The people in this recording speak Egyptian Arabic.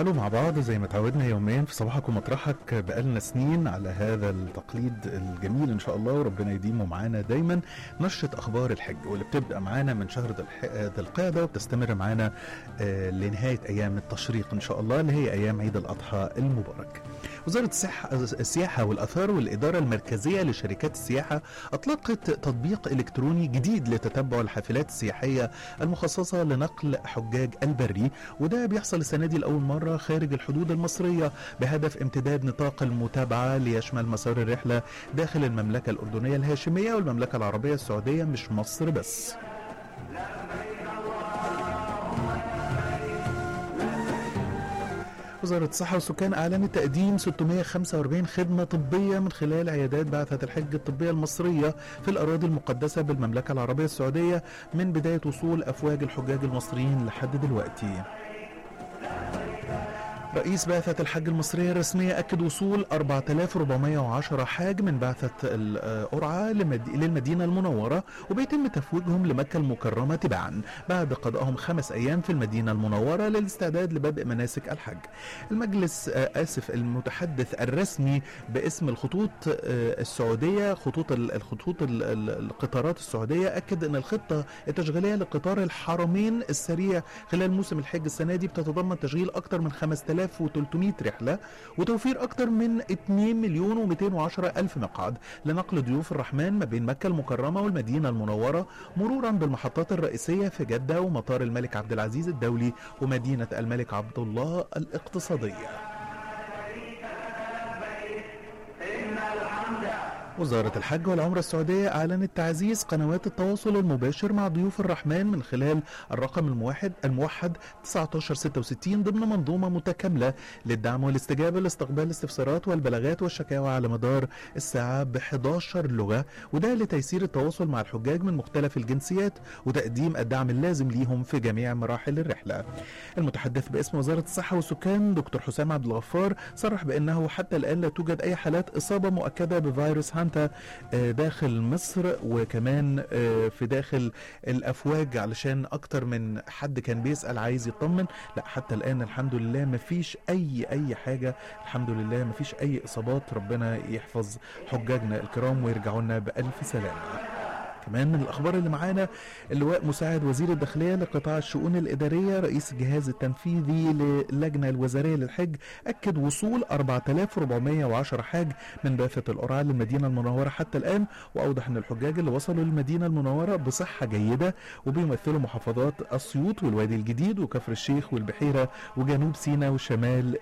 تعالوا مع بعض زي ما تعودنا يوميا في صباحك ومطرحك بقالنا سنين على هذا التقليد الجميل ان شاء الله وربنا يديمه معانا دايما نشرة اخبار الحج واللي بتبدا معانا من شهر ذي الح- ذي القعده وبتستمر معانا آه، لنهايه ايام التشريق ان شاء الله اللي هي ايام عيد الاضحى المبارك. وزارة الصحة السياحة والآثار والإدارة المركزية لشركات السياحة أطلقت تطبيق إلكتروني جديد لتتبع الحافلات السياحية المخصصة لنقل حجاج البري وده بيحصل السنة دي لأول مرة خارج الحدود المصرية بهدف امتداد نطاق المتابعة ليشمل مسار الرحلة داخل المملكة الأردنية الهاشمية والمملكة العربية السعودية مش مصر بس وزارة الصحة والسكان أعلنت تقديم 645 خدمة طبية من خلال عيادات بعثة الحج الطبية المصرية في الأراضي المقدسة بالمملكة العربية السعودية من بداية وصول أفواج الحجاج المصريين لحد دلوقتي رئيس بعثة الحج المصرية الرسمية أكد وصول 4410 حاج من بعثة القرعة لمد- للمدينة المنورة وبيتم تفويجهم لمكة المكرمة تباعا بعد قضائهم خمس أيام في المدينة المنورة للاستعداد لبدء مناسك الحج المجلس آه، آسف المتحدث الرسمي باسم الخطوط آه، السعودية خطوط ال- الخطوط ال- ال- القطارات السعودية أكد أن الخطة التشغيلية لقطار الحرمين السريع خلال موسم الحج السنة دي بتتضمن تشغيل أكثر من 5300 رحلة وتوفير أكثر من 2 مليون و210 ألف مقعد لنقل ضيوف الرحمن ما بين مكة المكرمة والمدينة المنورة مرورا بالمحطات الرئيسية في جدة ومطار الملك عبد العزيز الدولي ومدينة الملك عبد الله الاقتصادية وزارة الحج والعمرة السعودية أعلنت تعزيز قنوات التواصل المباشر مع ضيوف الرحمن من خلال الرقم الموحد الموحد 1966 ضمن منظومة متكاملة للدعم والاستجابة لاستقبال الاستفسارات والبلاغات والشكاوى على مدار الساعة ب 11 لغة وده لتيسير التواصل مع الحجاج من مختلف الجنسيات وتقديم الدعم اللازم ليهم في جميع مراحل الرحلة. المتحدث باسم وزارة الصحة والسكان دكتور حسام عبد الغفار صرح بأنه حتى الآن لا توجد أي حالات إصابة مؤكدة بفيروس هانتا آه، داخل مصر وكمان آه، في داخل الأفواج علشان أكتر من حد كان بيسأل عايز يطمن لا حتى الآن الحمد لله مفيش أي أي حاجة الحمد لله مفيش أي إصابات ربنا يحفظ حجاجنا الكرام ويرجعوا لنا بألف سلامة كمان من الاخبار اللي معانا اللواء مساعد وزير الداخليه لقطاع الشؤون الاداريه رئيس الجهاز التنفيذي للجنه الوزاريه للحج اكد وصول 4410 حاج من بعثه القرعه للمدينه المنوره حتى الان واوضح ان الحجاج اللي وصلوا للمدينه المنوره بصحه جيده وبيمثلوا محافظات اسيوط والوادي الجديد وكفر الشيخ والبحيره وجنوب سيناء وشمال